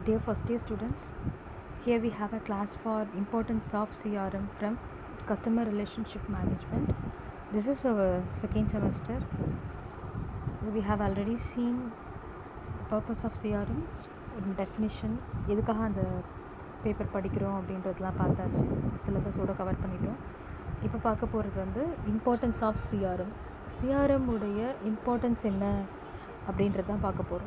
Dear first year students, here we have a class for importance of CRM from customer relationship management. This is our second semester. We have already seen purpose of CRM, definition, எதுக்காக அந்த paper படிக்கிறோம் அப்படின்றதெல்லாம் பார்த்தாச்சு சிலபஸோட cover பண்ணிட்டோம் இப்போ பார்க்க போகிறது வந்து இம்பார்ட்டன்ஸ் ஆஃப் சிஆர்எம் சிஆர்எம் உடைய இம்பார்ட்டன்ஸ் என்ன அப்படின்றது தான் பார்க்க போகிறோம்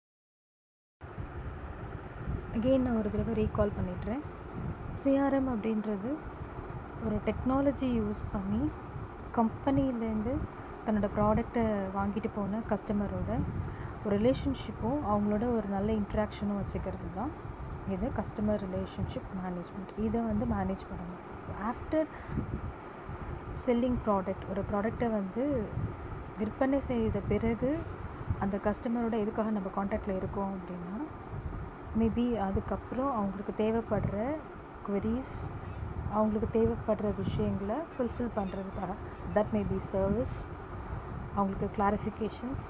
அகெயின் நான் ஒரு தடவை ரீகால் பண்ணிடுறேன் சிஆர்எம் அப்படின்றது ஒரு டெக்னாலஜி யூஸ் பண்ணி கம்பெனிலேருந்து தன்னோட ப்ராடக்டை வாங்கிட்டு போன கஸ்டமரோட ஒரு ரிலேஷன்ஷிப்பும் அவங்களோட ஒரு நல்ல இன்ட்ராக்ஷனும் வச்சுக்கிறது தான் இது கஸ்டமர் ரிலேஷன்ஷிப் மேனேஜ்மெண்ட் இதை வந்து மேனேஜ் பண்ணணும் ஆஃப்டர் செல்லிங் ப்ராடக்ட் ஒரு ப்ராடக்டை வந்து விற்பனை செய்த பிறகு அந்த கஸ்டமரோட எதுக்காக நம்ம காண்டாக்டில் இருக்கோம் அப்படின்னா மேபி அதுக்கப்புறம் அவங்களுக்கு தேவைப்படுற queries அவங்களுக்கு தேவைப்படுற விஷயங்களை ஃபுல்ஃபில் பண்ணுறதுக்காக தட் மே பி சர்வீஸ் அவங்களுக்கு clarifications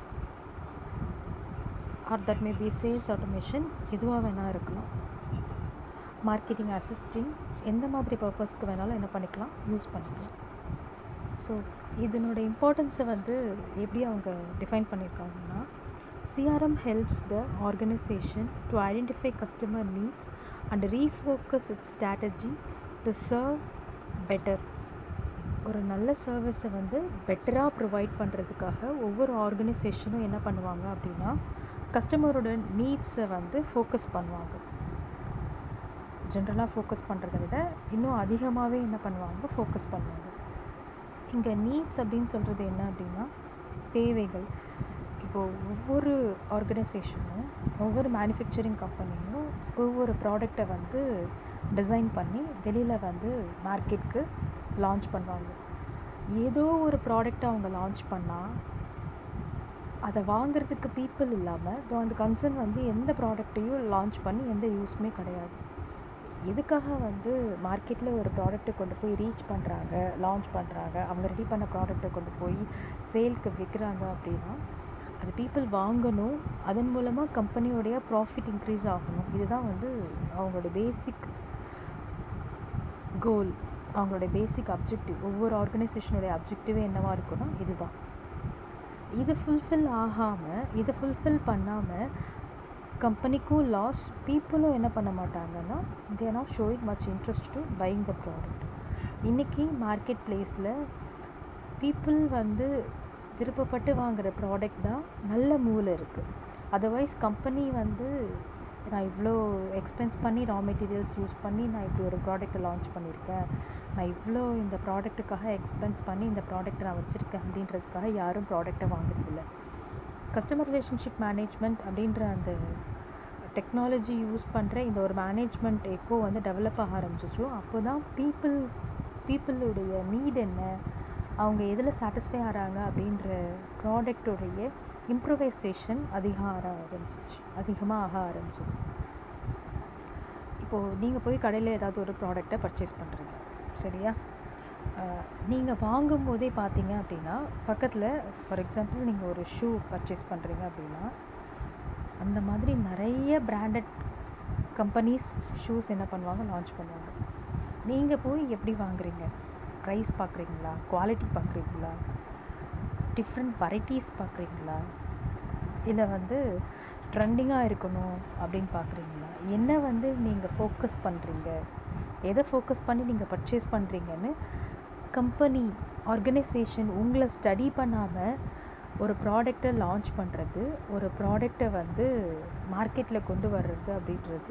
or that may be sales automation எதுவாக வேணால் இருக்கலாம் மார்க்கெட்டிங் அசிஸ்டிங் எந்த மாதிரி பர்பஸ்க்கு வேணாலும் என்ன பண்ணிக்கலாம் யூஸ் பண்ணிக்கலாம் ஸோ இதனோட இம்பார்ட்டன்ஸை வந்து எப்படி அவங்க டிஃபைன் பண்ணியிருக்காங்கன்னா CRM helps the organisation to identify customer needs and refocus its strategy to serve better ஒரு நல்ல சர்வீஸை வந்து பெட்டராக ப்ரொவைட் பண்ணுறதுக்காக ஒவ்வொரு ஆர்கனைசேஷனும் என்ன பண்ணுவாங்க அப்படின்னா கஸ்டமரோட நீட்ஸை வந்து ஃபோக்கஸ் பண்ணுவாங்க ஜென்ரலாக ஃபோக்கஸ் பண்ணுறத விட இன்னும் அதிகமாகவே என்ன பண்ணுவாங்க ஃபோக்கஸ் பண்ணுவாங்க இங்கே நீட்ஸ் அப்படின்னு சொல்கிறது என்ன அப்படின்னா தேவைகள் இப்போது ஒவ்வொரு ஆர்கனைசேஷனும் ஒவ்வொரு மேனுஃபேக்சரிங் கம்பெனியும் ஒவ்வொரு ப்ராடக்டை வந்து டிசைன் பண்ணி வெளியில் வந்து மார்க்கெட்டுக்கு லான்ச் பண்ணுவாங்க ஏதோ ஒரு ப்ராடக்டை அவங்க லான்ச் பண்ணால் அதை வாங்குறதுக்கு பீப்புள் இல்லாமல் தோ அந்த கன்சர்ன் வந்து எந்த ப்ராடக்ட்டையும் லான்ச் பண்ணி எந்த யூஸுமே கிடையாது எதுக்காக வந்து மார்க்கெட்டில் ஒரு ப்ராடக்ட்டை கொண்டு போய் ரீச் பண்ணுறாங்க லான்ச் பண்ணுறாங்க அவங்க ரெடி பண்ண ப்ராடக்ட்டை கொண்டு போய் சேல்க்கு விற்கிறாங்க அப்படின்னா அது பீப்புள் வாங்கணும் அதன் மூலமாக கம்பெனியோடைய ப்ராஃபிட் இன்க்ரீஸ் ஆகணும் இதுதான் வந்து அவங்களோட பேசிக் கோல் அவங்களோட பேசிக் அப்ஜெக்டிவ் ஒவ்வொரு ஆர்கனைசேஷனுடைய அப்ஜெக்டிவே என்னவாக இருக்குன்னா இதுதான் இது ஃபுல்ஃபில் ஆகாமல் இதை ஃபுல்ஃபில் பண்ணாமல் கம்பெனிக்கும் லாஸ் பீப்புளும் என்ன பண்ண மாட்டாங்கன்னா they not showing much interest to buying the product இன்றைக்கி மார்க்கெட் பிளேஸில் பீப்புள் வந்து விருப்பப்பட்டு வாங்குகிற ப்ராடக்ட் தான் நல்ல மூவில் இருக்குது அதர்வைஸ் கம்பெனி வந்து நான் இவ்வளோ எக்ஸ்பென்ஸ் பண்ணி ரா மெட்டீரியல்ஸ் யூஸ் பண்ணி நான் இப்படி ஒரு ப்ராடக்ட்டை லான்ச் பண்ணியிருக்கேன் நான் இவ்வளோ இந்த ப்ராடக்ட்டுக்காக எக்ஸ்பென்ஸ் பண்ணி இந்த ப்ராடக்ட்டை நான் வச்சுருக்கேன் அப்படின்றதுக்காக யாரும் ப்ராடக்ட்டை வாங்குறதில்ல கஸ்டமர் ரிலேஷன்ஷிப் மேனேஜ்மெண்ட் அப்படின்ற அந்த டெக்னாலஜி யூஸ் பண்ணுற இந்த ஒரு மேனேஜ்மெண்ட் எப்போது வந்து டெவலப் ஆக ஆரம்பிச்சிச்சோ அப்போ தான் பீப்புள் பீப்புளுடைய நீட் என்ன அவங்க எதில் சாட்டிஸ்ஃபை ஆகிறாங்க அப்படின்ற ப்ராடக்டோடைய இம்ப்ரூவைசேஷன் அதிகம் ஆக ஆரம்பிச்சிச்சு அதிகமாக ஆக ஆரம்பிச்சது இப்போது நீங்கள் போய் கடையில் ஏதாவது ஒரு ப்ராடக்டை பர்ச்சேஸ் பண்ணுறீங்க சரியா நீங்கள் வாங்கும் போதே பார்த்தீங்க அப்படின்னா பக்கத்தில் ஃபார் எக்ஸாம்பிள் நீங்கள் ஒரு ஷூ பர்ச்சேஸ் பண்ணுறீங்க அப்படின்னா அந்த மாதிரி நிறைய பிராண்டட் கம்பெனிஸ் ஷூஸ் என்ன பண்ணுவாங்க லான்ச் பண்ணுவாங்க நீங்கள் போய் எப்படி வாங்குறீங்க ப்ரைஸ் பார்க்குறீங்களா குவாலிட்டி பார்க்குறீங்களா டிஃப்ரெண்ட் வெரைட்டிஸ் பார்க்குறீங்களா இல்லை வந்து ட்ரெண்டிங்காக இருக்கணும் அப்படின்னு பார்க்குறீங்களா என்ன வந்து நீங்கள் ஃபோக்கஸ் பண்ணுறீங்க எதை ஃபோக்கஸ் பண்ணி நீங்கள் பர்ச்சேஸ் பண்ணுறீங்கன்னு கம்பெனி ஆர்கனைசேஷன் உங்களை ஸ்டடி பண்ணாமல் ஒரு ப்ராடக்டை லான்ச் பண்ணுறது ஒரு ப்ராடக்டை வந்து மார்க்கெட்டில் கொண்டு வர்றது அப்படின்றது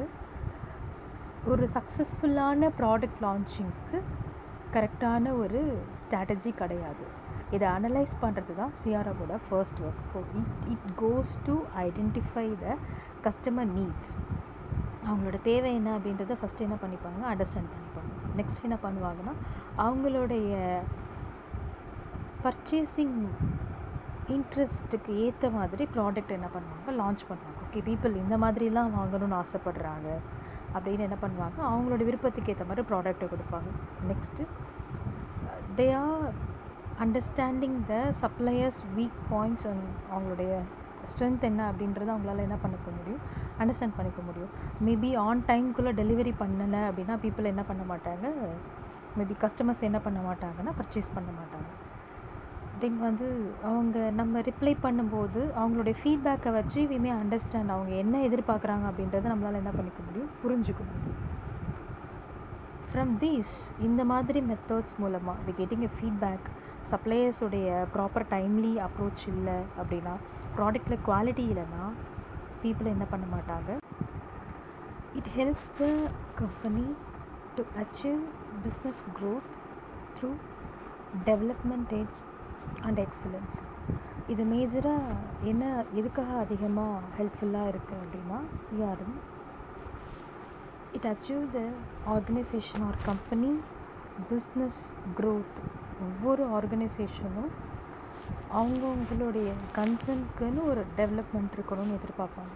ஒரு சக்ஸஸ்ஃபுல்லான ப்ராடக்ட் லான்ச்சிங்க்கு கரெக்டான ஒரு ஸ்ட்ராட்டஜி கிடையாது இதை அனலைஸ் பண்ணுறது தான் சிஆர்எமோட first work it it goes to identify the customer needs அவங்களோட தேவை என்ன அப்படின்றத ஃபஸ்ட் என்ன பண்ணிப்பாங்க அண்டர்ஸ்டாண்ட் பண்ணிப்பாங்க நெக்ஸ்ட் என்ன பண்ணுவாங்கன்னா அவங்களுடைய பர்ச்சேசிங் இன்ட்ரெஸ்ட்டுக்கு ஏற்ற மாதிரி ப்ராடக்ட் என்ன பண்ணுவாங்க லான்ச் பண்ணுவாங்க ஓகே பீப்புள் இந்த மாதிரிலாம் வாங்கணும்னு ஆசைப்படுறாங்க அப்படின்னு என்ன பண்ணுவாங்க அவங்களோட விருப்பத்துக்கு ஏற்ற மாதிரி ப்ராடக்ட்டை கொடுப்பாங்க next they are understanding the suppliers weak points and அவங்களுடைய ஸ்ட்ரென்த் என்ன அப்படின்றத அவங்களால என்ன பண்ணிக்க முடியும் அண்டர்ஸ்டாண்ட் பண்ணிக்க முடியும் மேபி ஆன் டைம்குள்ளே டெலிவரி பண்ணலை அப்படின்னா பீப்புள் என்ன பண்ண மாட்டாங்க மேபி கஸ்டமர்ஸ் என்ன பண்ண மாட்டாங்கன்னா பர்ச்சேஸ் பண்ண மாட்டாங்க தென் வந்து அவங்க நம்ம ரிப்ளை பண்ணும்போது அவங்களுடைய ஃபீட்பேக்கை வச்சு விமே அண்டர்ஸ்டாண்ட் அவங்க என்ன எதிர்பார்க்குறாங்க அப்படின்றத நம்மளால் என்ன பண்ணிக்க முடியும் புரிஞ்சுக்க முடியும் ஃப்ரம் தீஸ் இந்த மாதிரி மெத்தட்ஸ் மூலமாக வி கெட்டிங் எ ஃபீட்பேக் சப்ளையர்ஸுடைய ப்ராப்பர் டைம்லி அப்ரோச் இல்லை அப்படின்னா ப்ராடக்டில் குவாலிட்டி இல்லைன்னா பீப்புள் என்ன பண்ண மாட்டாங்க it helps the company to achieve business growth through development edge and excellence இது மேஜராக என்ன எதுக்காக அதிகமாக ஹெல்ப்ஃபுல்லாக இருக்குது அப்படின்னா CRM it achieve the organisation or company business growth ஒவ்வொரு ஆர்கனைசேஷனும் அவங்கவுங்களுடைய கன்சர்னுக்குன்னு ஒரு டெவலப்மெண்ட் இருக்கணும்னு எதிர்பார்ப்பாங்க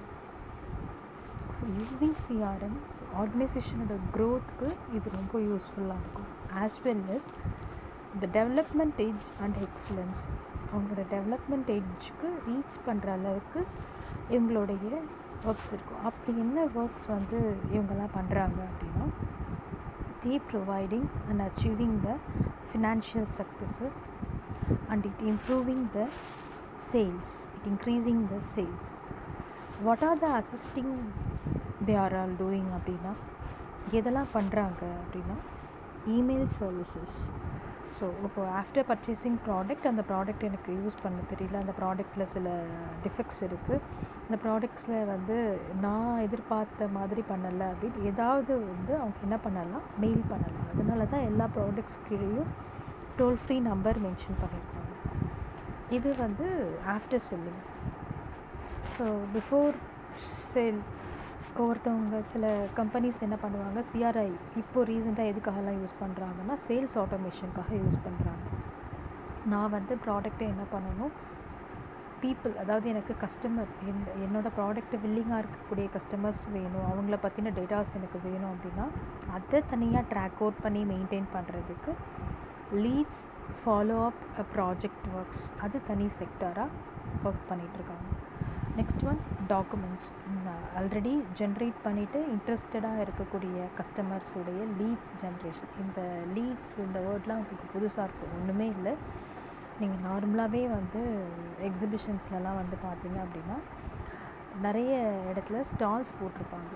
யூஸிங் சிஆர்எம் ஆர்கனைசேஷனோட க்ரோத்துக்கு இது ரொம்ப யூஸ்ஃபுல்லாக இருக்கும் as well as the development edge and excellence அவங்களோட டெவலப்மெண்ட் ஏஜ்க்கு ரீச் பண்ணுற அளவுக்கு இவங்களுடைய ஒர்க்ஸ் இருக்கும் அப்படி என்ன ஒர்க்ஸ் வந்து இவங்கெல்லாம் பண்ணுறாங்க அப்படின்னா the providing and achieving the financial successes and it improving the sales it increasing the sales what are the assisting they are all doing அப்படின்னா எதெல்லாம் பண்ணுறாங்க அப்படின்னா இமெயில் சர்வீசஸ் ஸோ இப்போ ஆஃப்டர் பர்ச்சேசிங் ப்ராடக்ட் அந்த ப்ராடக்ட் எனக்கு use பண்ண தெரியல அந்த ப்ராடக்ட்டில் சில டிஃபெக்ட்ஸ் இருக்குது இந்த ப்ராடக்ட்ஸில் வந்து நான் எதிர்பார்த்த மாதிரி பண்ணலை அப்படின்னு ஏதாவது வந்து அவங்க என்ன பண்ணலாம் மெயில் பண்ணலாம் அதனால தான் எல்லா ப்ராடக்ட்ஸ் கீழேயும் டோல் ஃப்ரீ நம்பர் மென்ஷன் பண்ணியிருக்காங்க இது வந்து after selling so before sale ஒவ்வொருத்தவங்க சில கம்பெனிஸ் என்ன பண்ணுவாங்க சிஆர்ஐ இப்போ ரீசெண்டாக எதுக்காகலாம் யூஸ் பண்ணுறாங்கன்னா சேல்ஸ் ஆட்டோமேஷனுக்காக யூஸ் பண்ணுறாங்க நான் வந்து ப்ராடக்ட்டை என்ன பண்ணணும் பீப்புள் அதாவது எனக்கு கஸ்டமர் என் என்னோடய ப்ராடக்ட்டை வில்லிங்காக இருக்கக்கூடிய கஸ்டமர்ஸ் வேணும் அவங்கள பற்றின டேட்டாஸ் எனக்கு வேணும் அப்படின்னா அதை தனியாக ட்ராக் அவுட் பண்ணி மெயின்டைன் பண்ணுறதுக்கு லீட்ஸ் ஃபாலோ அப் அ ப்ராஜெக்ட் ஒர்க்ஸ் அது தனி செக்டராக ஒர்க் பண்ணிகிட்ருக்காங்க next one documents already generate பண்ணிவிட்டு இன்ட்ரெஸ்டடாக இருக்கக்கூடிய கஸ்டமர்ஸுடைய லீட்ஸ் ஜென்ரேஷன் இந்த லீட்ஸ் இந்த வேர்ட்லாம் உங்களுக்கு புதுசாக இருக்கும் ஒன்றுமே இல்லை நீங்கள் நார்மலாகவே வந்து எக்ஸிபிஷன்ஸ்லலாம் வந்து பார்த்தீங்க அப்படின்னா நிறைய இடத்துல ஸ்டால்ஸ் போட்டிருப்பாங்க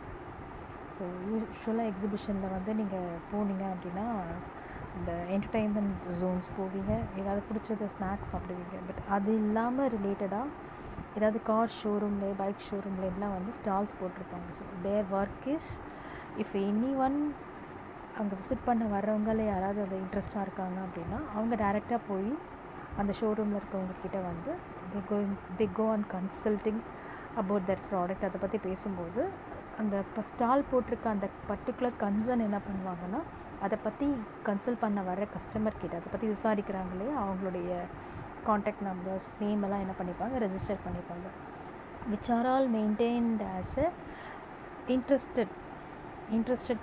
ஸோ யூஸ்வலாக எக்ஸிபிஷனில் வந்து நீங்கள் போனீங்க அப்படின்னா இந்த என்டர்டெயின்மெண்ட் ஜோன்ஸ் போவீங்க ஏதாவது பிடிச்சத ஸ்நாக்ஸ் சாப்பிடுவீங்க பட் அது இல்லாமல் ரிலேட்டடாக ஏதாவது கார் ஷோரூமில் பைக் ஷோரூமில் எல்லாம் வந்து ஸ்டால்ஸ் போட்டிருப்பாங்க so their work is if any one அங்கே விசிட் பண்ண வர்றவங்கள யாராவது அது இன்ட்ரெஸ்ட்டாக இருக்காங்க அப்படின்னா அவங்க டேரெக்டாக போய் அந்த ஷோரூமில் இருக்கவங்க கிட்ட வந்து the going the go and consulting about that product அதை பற்றி பேசும்போது அந்த இப்போ ஸ்டால் போட்டிருக்க அந்த பர்டிகுலர் கன்சர்ன் என்ன பண்ணுவாங்கன்னா அதை பற்றி கன்சல்ட் பண்ண வர கஸ்டமர் கிட்ட அதை பற்றி விசாரிக்கிறாங்களே அவங்களுடைய காண்டாக்ட் நம்பர்ஸ் நேம் எல்லாம் என்ன பண்ணிப்பாங்க ரெஜிஸ்டர் பண்ணிப்பாங்க which are all maintained as a interested interested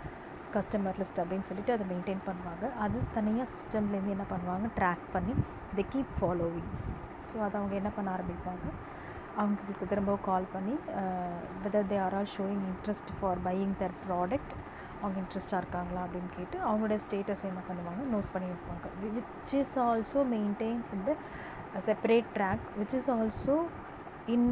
customer list அப்படின்னு சொல்லிட்டு அதை மெயின்டைன் பண்ணுவாங்க அது தனியாக சிஸ்டம்லேருந்து என்ன பண்ணுவாங்க ட்ராக் பண்ணி தி கீப் ஃபாலோவிங் ஸோ அதை அவங்க என்ன பண்ண ஆரம்பிப்பாங்க அவங்களுக்கு திரும்ப கால் பண்ணி whether they are all showing interest for buying the product அவங்க இன்ட்ரெஸ்டாக இருக்காங்களா அப்படின்னு கேட்டு அவங்களோட ஸ்டேட்டஸ் என்ன பண்ணுவாங்க நோட் பண்ணி வைப்பாங்க விச் இஸ் ஆல்சோ மெயின்டைன் இந்த separate track which is also in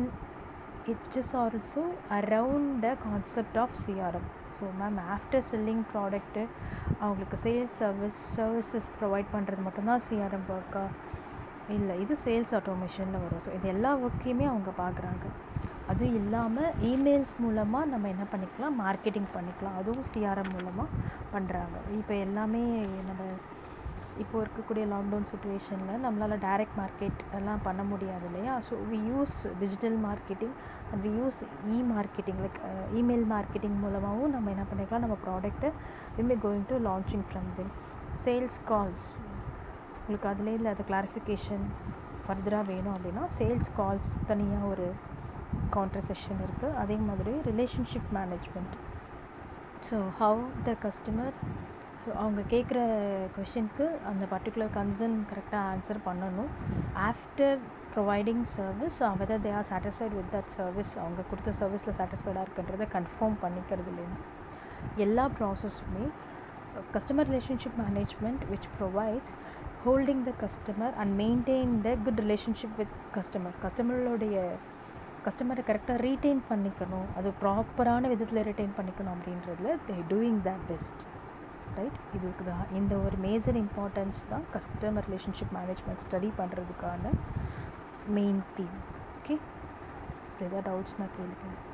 it is also around the concept of CRM so ma'am after selling product அவங்களுக்கு சேல்ஸ் சர்வீஸ் சர்வீசஸ் ப்ரொவைட் பண்ணுறது மட்டும்தான் சிஆர்எம் ஒர்க்கா இல்லை இது சேல்ஸ் ஆட்டோமேஷனில் வரும் ஸோ இது எல்லா ஒர்க்கையுமே அவங்க பார்க்குறாங்க அது இல்லாமல் இமெயில்ஸ் மூலமாக நம்ம என்ன பண்ணிக்கலாம் மார்க்கெட்டிங் பண்ணிக்கலாம் அதுவும் சிஆர்எம் மூலமாக பண்ணுறாங்க இப்போ எல்லாமே நம்ம இப்போ இருக்கக்கூடிய லாக்டவுன் சுச்சுவேஷனில் நம்மளால் டைரக்ட் மார்க்கெட் எல்லாம் பண்ண முடியாது இல்லையா so we use digital marketing and we use e marketing like email marketing மூலமாகவும் நம்ம என்ன பண்ணிக்கலாம் நம்ம ப்ராடக்ட்டை we may going to launching from them sales calls உங்களுக்கு அதிலே இல்லை அது கிளாரிஃபிகேஷன் ஃபர்தராக வேணும் அப்படின்னா சேல்ஸ் கால்ஸ் தனியாக ஒரு கவுண்டர் செஷன் இருக்குது அதே மாதிரி relationship management so how the customer so அவங்க கேட்குற கொஷினுக்கு அந்த பர்டிகுலர் கன்சர்ன் கரெக்டாக ஆன்சர் பண்ணணும் after providing service whether they are satisfied with that service அவங்க கொடுத்த சர்வீஸில் சாட்டிஸ்ஃபைடாக இருக்குன்றதை கன்ஃபார்ம் பண்ணிக்கிறது இல்லைன்னு எல்லா ப்ராசஸுமே customer relationship management which provides holding the customer and maintain the good relationship with customer கஸ்டமரோடைய கஸ்டமரை கரெக்டாக ரீட்டைன் பண்ணிக்கணும் அது ப்ராப்பரான விதத்தில் ரீட்டைன் பண்ணிக்கணும் அப்படின்றதுல they doing the best right இதுக்கு தான் இந்த ஒரு மேஜர் இம்பார்ட்டன்ஸ் தான் கஸ்டமர் ரிலேஷன்ஷிப் மேனேஜ்மெண்ட் ஸ்டடி பண்ணுறதுக்கான மெயின் தீம் ஓகே எதாவது டவுட்ஸ் நான் கேளுங்க